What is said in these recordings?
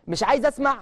مش عايز اسمع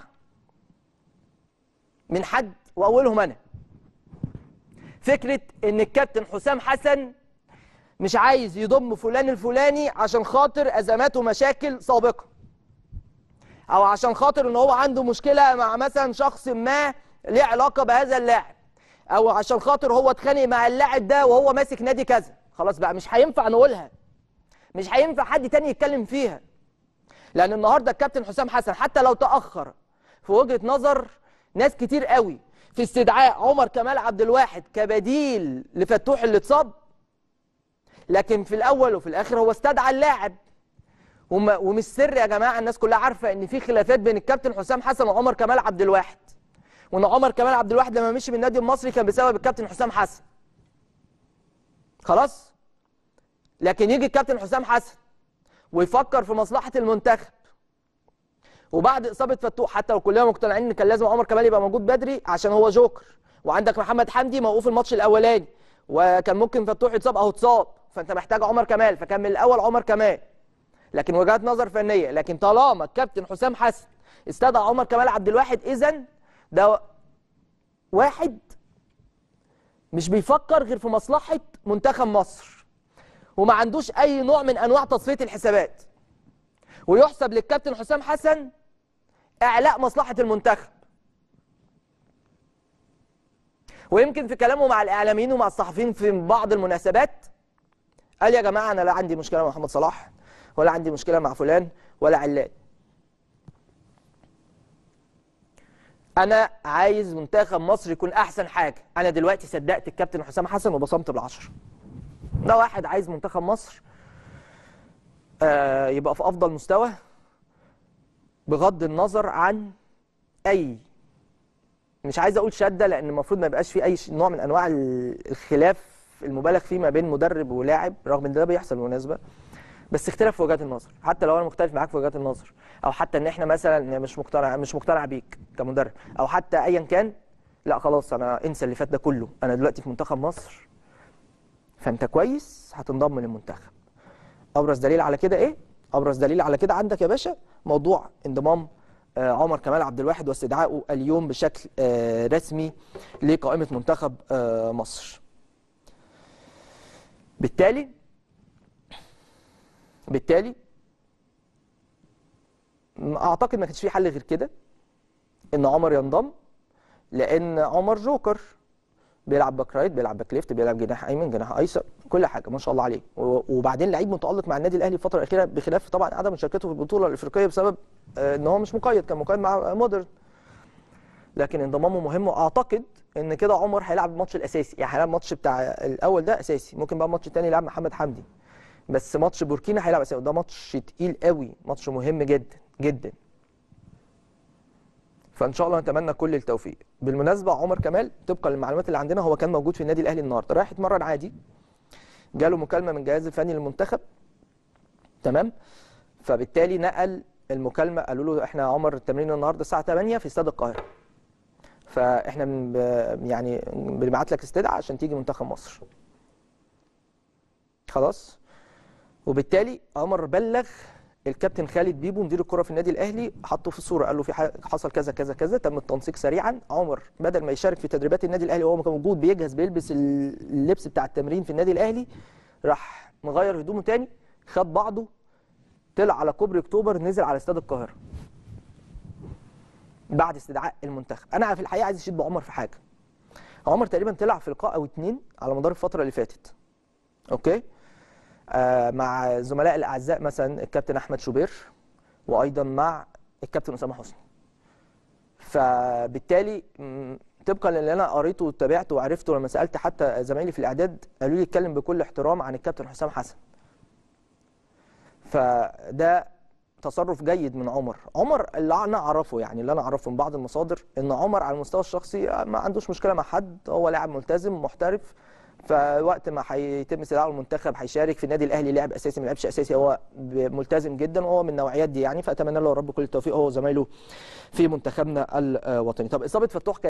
من حد واولهم انا فكره ان الكابتن حسام حسن مش عايز يضم فلان الفلاني عشان خاطر ازمات ومشاكل سابقه او عشان خاطر ان هو عنده مشكله مع مثلا شخص ما ليه علاقه بهذا اللاعب او عشان خاطر هو اتخانق مع اللاعب ده وهو ماسك نادي كذا خلاص بقى مش هينفع نقولها مش هينفع حد تاني يتكلم فيها لان النهارده الكابتن حسام حسن حتى لو تاخر في وجهه نظر ناس كتير قوي في استدعاء عمر كمال عبد الواحد كبديل لفتوح اللي اتصاب لكن في الاول وفي الاخر هو استدعى اللاعب وما ومش سر يا جماعه الناس كلها عارفه ان في خلافات بين الكابتن حسام حسن وعمر كمال عبد الواحد وان عمر كمال عبد الواحد لما مشي من النادي المصري كان بسبب الكابتن حسام حسن خلاص لكن يجي الكابتن حسام حسن ويفكر في مصلحه المنتخب وبعد اصابه فتوح حتى لو كلنا مقتنعين ان كان لازم عمر كمال يبقى موجود بدري عشان هو جوكر وعندك محمد حمدي موقوف الماتش الاولاني وكان ممكن فتوح يتصاب اهو اتصاب فانت محتاج عمر كمال فكان من الاول عمر كمال لكن وجهات نظر فنيه لكن طالما الكابتن حسام حسن استدعى عمر كمال عبد الواحد اذا ده واحد مش بيفكر غير في مصلحه منتخب مصر وما عندوش اي نوع من انواع تصفيه الحسابات ويحسب للكابتن حسام حسن اعلاء مصلحه المنتخب ويمكن في كلامه مع الاعلاميين ومع الصحفيين في بعض المناسبات قال يا جماعه انا لا عندي مشكله مع محمد صلاح ولا عندي مشكله مع فلان ولا علان انا عايز منتخب مصر يكون احسن حاجه انا دلوقتي صدقت الكابتن حسام حسن وبصمت بالعشر ده واحد عايز منتخب مصر آه يبقى في افضل مستوى بغض النظر عن اي مش عايز اقول شده لان المفروض ما يبقاش في اي ش- نوع من انواع ال- الخلاف المبالغ فيه ما بين مدرب ولاعب رغم ان ده بيحصل بالمناسبه بس اختلاف في وجهات النظر حتى لو انا مختلف معاك في وجهات النظر او حتى ان احنا مثلا مش مقتنع مش مقتنع بيك كمدرب او حتى ايا كان لا خلاص انا انسى اللي فات ده كله انا دلوقتي في منتخب مصر فانت كويس هتنضم للمنتخب ابرز دليل على كده ايه ابرز دليل على كده عندك يا باشا موضوع انضمام آه، عمر كمال عبد الواحد واستدعائه اليوم بشكل آه، رسمي لقائمه منتخب آه، مصر بالتالي بالتالي م- اعتقد ما كانش في حل غير كده ان عمر ينضم لان عمر جوكر بيلعب باك رايت بيلعب باك ليفت بيلعب جناح ايمن جناح ايسر كل حاجه ما شاء الله عليه و- وبعدين لعيب متالق مع النادي الاهلي الفتره الاخيره بخلاف طبعا عدم مشاركته في البطوله الافريقيه بسبب آه، ان هو مش مقيد كان مقيد مع مودرن لكن انضمامه مهم واعتقد ان كده عمر هيلعب الماتش الاساسي يعني هيلعب الماتش بتاع الاول ده اساسي ممكن بقى الماتش الثاني يلعب محمد حمدي بس ماتش بوركينا هيلعب اساسي وده ماتش تقيل قوي ماتش مهم جدا جدا فان شاء الله نتمنى كل التوفيق بالمناسبه عمر كمال طبقا للمعلومات اللي عندنا هو كان موجود في النادي الاهلي النهارده رايح يتمرن عادي جاله مكالمه من الجهاز الفني للمنتخب تمام فبالتالي نقل المكالمه قالوا له احنا يا عمر التمرين النهارده الساعه 8 في استاد القاهره فاحنا بن يعني بنبعت لك استدعاء عشان تيجي منتخب مصر خلاص وبالتالي عمر بلغ الكابتن خالد بيبو مدير الكره في النادي الاهلي حطه في الصوره قال له في ح- حصل كذا كذا كذا تم التنسيق سريعا عمر بدل ما يشارك في تدريبات النادي الاهلي وهو كان موجود بيجهز بيلبس ال- اللبس بتاع التمرين في النادي الاهلي راح مغير هدومه تاني خد بعضه طلع على كوبري اكتوبر نزل على استاد القاهره بعد استدعاء المنتخب انا في الحقيقه عايز اشيد بعمر في حاجه عمر تقريبا طلع في لقاء او اتنين على مدار الفتره اللي فاتت اوكي آه مع زملاء الاعزاء مثلا الكابتن احمد شوبير وايضا مع الكابتن اسامه حسني فبالتالي م، طبقا للي انا قريته وتابعته وعرفته لما سالت حتى زمايلي في الاعداد قالوا لي اتكلم بكل احترام عن الكابتن حسام حسن فده تصرف جيد من عمر عمر اللي انا اعرفه يعني اللي انا اعرفه من بعض المصادر ان عمر على المستوى الشخصي ما عندوش مشكله مع حد هو لاعب ملتزم محترف فوقت ما هيتم استدعائه المنتخب هيشارك في النادي الاهلي لاعب اساسي ما لعبش اساسي هو ب- ملتزم جدا وهو من النوعيات دي يعني فاتمنى له يا رب كل التوفيق هو وزمايله في منتخبنا الوطني طب اصابه فتوح